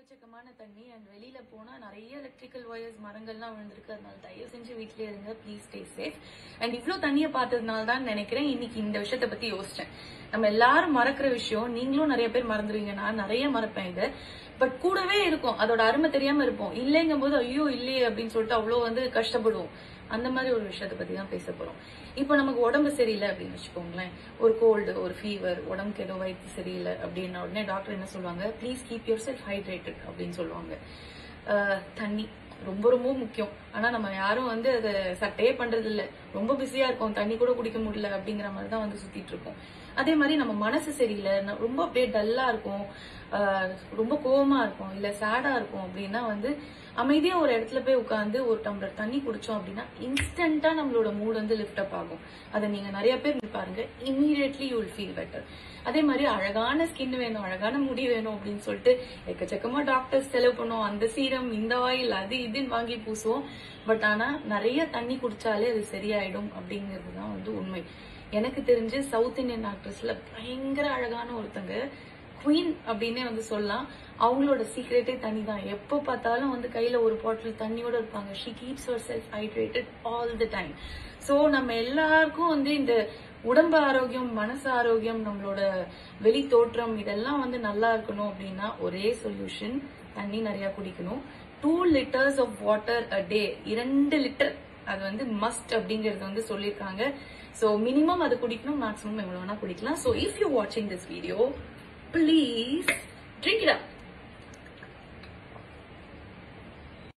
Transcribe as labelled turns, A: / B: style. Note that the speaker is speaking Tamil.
A: எக்கச்சக்கமான தண்ணி அண்ட் வெளியில போனா நிறைய எலக்ட்ரிக்கல் ஒயர்ஸ் மரங்கள்லாம் விழுந்திருக்கு அதனால தயவு செஞ்சு வீட்லயே இருங்க ப்ளீஸ் ஸ்டே சேஃப் அண்ட் இவ்ளோ தண்ணியை பார்த்ததுனால தான் நினைக்கிறேன் இன்னைக்கு இந்த விஷயத்த பத்தி யோசிச்சேன் நம்ம எல்லாரும் மறக்கிற விஷயம் நீங்களும் நிறைய பேர் மறந்துடுவீங்க நான் நிறைய மறப்பேன் இது பட் கூடவே இருக்கும் அதோட அருமை தெரியாம இருப்போம் இல்லைங்கும் போது ஐயோ இல்லையே அப்படின்னு சொல்லிட்டு அவ்வளோ வந்து கஷ்டப்படுவோம் அந்த மாதிரி ஒரு விஷயத்தை பத்தி தான் பேச போறோம் இப்போ நமக்கு உடம்பு சரியில்லை அப்படின்னு வச்சுக்கோங்களேன் ஒரு கோல்டு ஒரு ஃபீவர் உடம்புக்கு ஏதோ வயிற்று சரியில்லை அப்படின்ன உடனே டாக்டர் என்ன சொல்லுவாங்க please keep yourself hydrated அப்படின்னு சொல்லுவாங்க ஆஹ் தண்ணி ரொம்ப ரொம்ப முக்கியம் ஆனா நம்ம யாரும் வந்து அதை சட்டையே பண்றது இல்ல ரொம்ப பிஸியா இருக்கோம் தண்ணி கூட குடிக்க முடியல அப்படிங்கிற மாதிரி தான் வந்து சுத்திட்டு இருக்கோம் அதே மாதிரி நம்ம மனசு சரியில்லை ந- ரொம்ப அப்படியே டல்லா இருக்கும் ஆஹ் ரொம்ப கோவமா இருக்கும் இல்ல சேடா இருக்கும் அப்படின்னா வந்து அமைதியா ஒரு இடத்துல போய் உட்காந்து ஒரு டம்ளர் தண்ணி குடிச்சோம் அப்படின்னா இன்ஸ்டன்டா நம்மளோட மூட் வந்து லிஃப்ட் அப் ஆகும் அதை நீங்க நிறைய பேர் பாருங்க immediately you will feel better அதே மாதிரி அழகான ஸ்கின் வேணும் அழகான முடி வேணும் அப்படின்னு சொல்லிட்டு எக்கச்சக்கமா டாக்டர்ஸ் செலவு பண்ணுவோம் அந்த சீரம் இந்த ஆயில் அது இதுன்னு வாங்கி பூசுவோம் பட் ஆனா நிறைய தண்ணி குடிச்சாலே அது சரியாயிடும் அப்படிங்கிறது தான் வந்து உண்மை எனக்கு தெரிஞ்சு சவுத் இந்தியன் ஆக்ட்ரஸ்ல பயங்கர அழகான ஒருத்தங்க குவீன் அப்படின்னே வந்து சொல்லலாம் அவங்களோட சீக்ரெட்டே தண்ணி தான் எப்போ பார்த்தாலும் வந்து கையில ஒரு பாட்டில் தண்ணியோட இருப்பாங்க she keeps herself hydrated all the time so நம்ம எல்லாருக்கும் வந்து இந்த உடம்பு ஆரோக்கியம் மனசு ஆரோக்கியம் நம்மளோட வெளி தோற்றம் இதெல்லாம் வந்து நல்லா இருக்கணும் அப்படின்னா ஒரே சொல்யூஷன் தண்ணி நிறைய குடிக்கணும் two litres of water a day இரண்டு லிட்டர் அது வந்து மஸ்ட் அப்படிங்கறது வந்து சொல்லியிருக்காங்க ஸோ மினிமம் அது குடிக்கணும் மேக்ஸிமம் எவ்வளவு வேணா குடிக்கலாம் ஸோ இஃப் யூ வாட்சிங் this video please drink it up